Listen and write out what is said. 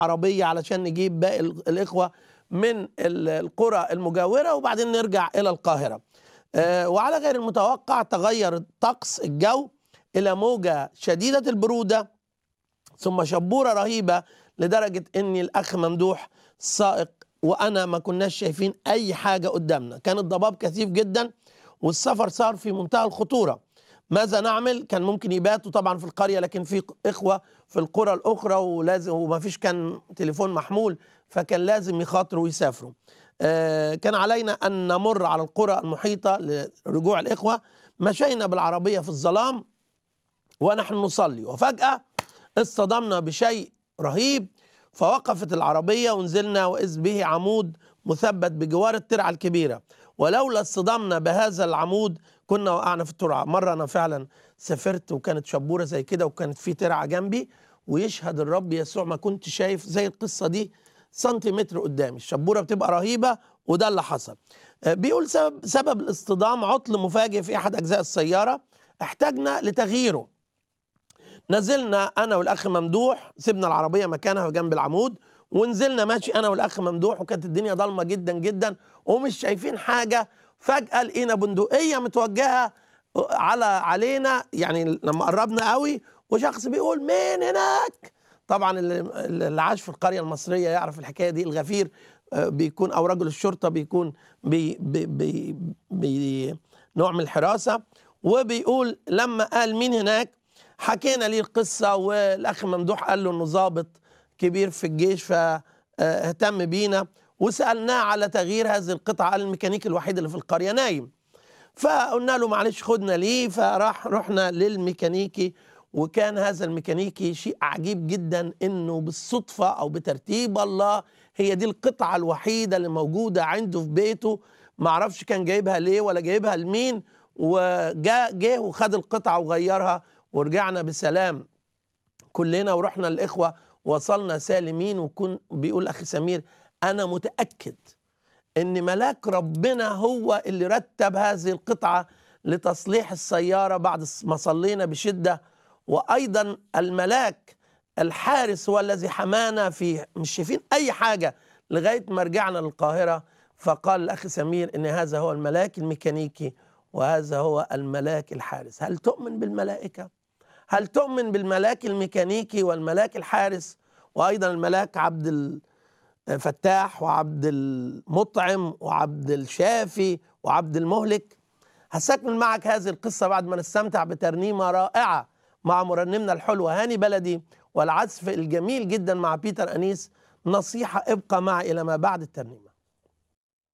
عربية علشان نجيب باقي ال- الإخوة من ال- القرى المجاورة وبعدين نرجع إلى القاهرة آه، وعلى غير المتوقع تغير طقس الجو إلى موجة شديدة البرودة ثم شبورة رهيبة لدرجة ان الاخ ممدوح سائق وانا ما كناش شايفين اي حاجة قدامنا كان الضباب كثيف جدا والسفر صار في منتهى الخطورة ماذا نعمل كان ممكن يباتوا طبعا في القرية لكن في اخوة في القرى الاخرى ولازم وما فيش كان تليفون محمول فكان لازم يخاطروا ويسافروا آه، كان علينا ان نمر على القرى المحيطة لرجوع الاخوة مشينا بالعربية في الظلام ونحن نصلي وفجأة اصطدمنا بشيء رهيب فوقفت العربية ونزلنا وإذ به عمود مثبت بجوار الترعة الكبيرة ولولا اصطدامنا بهذا العمود كنا وقعنا في الترعة مرة أنا فعلا سافرت وكانت شبورة زي كده وكانت في ترعة جنبي ويشهد الرب يسوع ما كنت شايف زي القصة دي سنتيمتر قدامي الشبورة بتبقى رهيبة وده اللي حصل آه، بيقول سبب, سبب الاصطدام عطل مفاجئ في أحد أجزاء السيارة احتاجنا لتغييره نزلنا انا والاخ ممدوح سيبنا العربيه مكانها جنب العمود ونزلنا ماشي انا والاخ ممدوح وكانت الدنيا ضلمه جدا جدا ومش شايفين حاجه فجاه لقينا بندقيه متوجهه على علينا يعني لما قربنا قوي وشخص بيقول مين هناك طبعا اللي اللي عاش في القريه المصريه يعرف الحكايه دي الغفير آه، بيكون او رجل الشرطه بيكون بي بي بي بي نوع من الحراسه وبيقول لما قال مين هناك حكينا ليه القصه والاخ ممدوح قال له انه ضابط كبير في الجيش فاهتم بينا وسالناه على تغيير هذه القطعه قال الميكانيكي الوحيد اللي في القريه نايم فقلنا له معلش خدنا ليه فراح رحنا للميكانيكي وكان هذا الميكانيكي شيء عجيب جدا انه بالصدفه او بترتيب الله هي دي القطعه الوحيده اللي موجوده عنده في بيته ما اعرفش كان جايبها ليه ولا جايبها لمين وجاء جه وخد القطعه وغيرها ورجعنا بسلام كلنا ورحنا الاخوه وصلنا سالمين وكن بيقول اخي سمير انا متاكد ان ملاك ربنا هو اللي رتب هذه القطعه لتصليح السياره بعد ما صلينا بشده وايضا الملاك الحارس هو الذي حمانا في مش شايفين اي حاجه لغايه ما رجعنا للقاهره فقال الاخ سمير ان هذا هو الملاك الميكانيكي وهذا هو الملاك الحارس هل تؤمن بالملائكه هل تؤمن بالملاك الميكانيكي والملاك الحارس وايضا الملاك عبد الفتاح وعبد المطعم وعبد الشافي وعبد المهلك هستكمل معك هذه القصة بعد ما نستمتع بترنيمة رائعة مع مرنمنا الحلو هاني بلدي والعزف الجميل جدا مع بيتر أنيس نصيحة ابقى معي إلى ما بعد الترنيمة